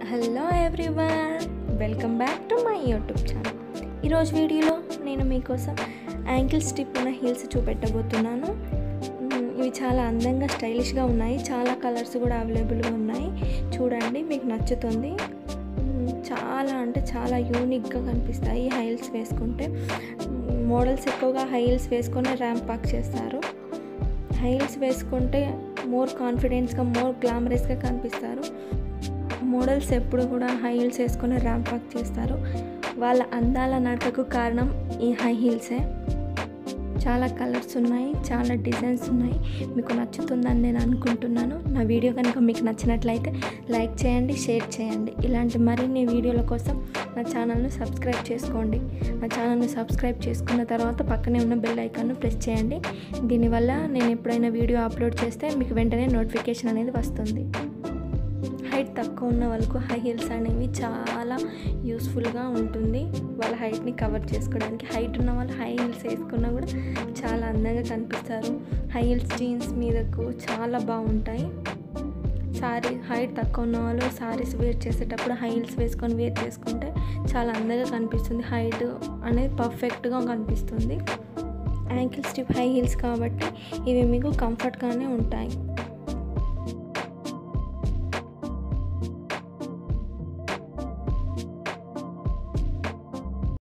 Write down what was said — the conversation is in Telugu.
hello everyone welcome back to my YouTube channel ఈరోజు వీడియోలో నేను మీకోసం యాంకిల్ స్టిప్ ఉన్న హీల్స్ చూపెట్టబోతున్నాను మ్, ఇవి చాలా అందంగా స్టైలిష్గా ఉన్నాయి చాలా కలర్స్ కూడా అవైలబుల్గా ఉన్నాయి చూడండి మీకు నచ్చుతుంది మ్, చాలా అంటే చాలా యూనిక్గా కనిపిస్తాయి ఈ హైల్స్ వేసుకుంటే మ్, మోడల్స్ ఎక్కువగా హైల్స్ వేసుకొని ర్యాంప్ పాక్ చేస్తారు హైల్స్ వేసుకుంటే మోర్ కాన్ఫిడెన్స్గా మోర్ గ్లామరస్గా కనిపిస్తారు మోడల్స్ ఎప్పుడు కూడా హై హీల్స్ వేసుకొని ర్యాంప్ వాక్ చేస్తారు వాళ్ళ అందాల నడకకు కారణం ఈ హై హీల్సే చాలా కలర్స్ ఉన్నాయి చాలా డిజైన్స్ ఉన్నాయి మీకు నచ్చుతుందని నేను అనుకుంటున్నాను నా వీడియో కనుక మీకు నచ్చినట్లయితే లైక్ చేయండి షేర్ చేయండి ఇలాంటి మరిన్ని వీడియోల కోసం నా ఛానల్ను సబ్స్క్రైబ్ చేసుకోండి నా ఛానల్ని సబ్స్క్రైబ్ చేసుకున్న తర్వాత పక్కనే ఉన్న బెల్ ఐకాన్ను ప్రెస్ చేయండి దీనివల్ల నేను ఎప్పుడైనా వీడియో అప్లోడ్ చేస్తే మీకు వెంటనే నోటిఫికేషన్ అనేది వస్తుంది హైట్ తక్కువ ఉన్న వాళ్ళకు హై హీల్స్ అనేవి చాలా యూస్ఫుల్గా ఉంటుంది వాళ్ళ హైట్ని కవర్ చేసుకోవడానికి హైట్ ఉన్న వాళ్ళు హై హీల్స్ వేసుకున్నా కూడా చాలా అందంగా కనిపిస్తారు హై హీల్స్ జీన్స్ మీదకు చాలా బాగుంటాయి సారీ హైట్ తక్కువ ఉన్న వాళ్ళు సారీస్ వేర్ చేసేటప్పుడు హై హీల్స్ వేసుకొని వేర్ చేసుకుంటే చాలా అందంగా కనిపిస్తుంది హైట్ అనేది పర్ఫెక్ట్గా కనిపిస్తుంది యాంకిల్ స్టిప్ హై హీల్స్ కాబట్టి ఇవి మీకు కంఫర్ట్గానే ఉంటాయి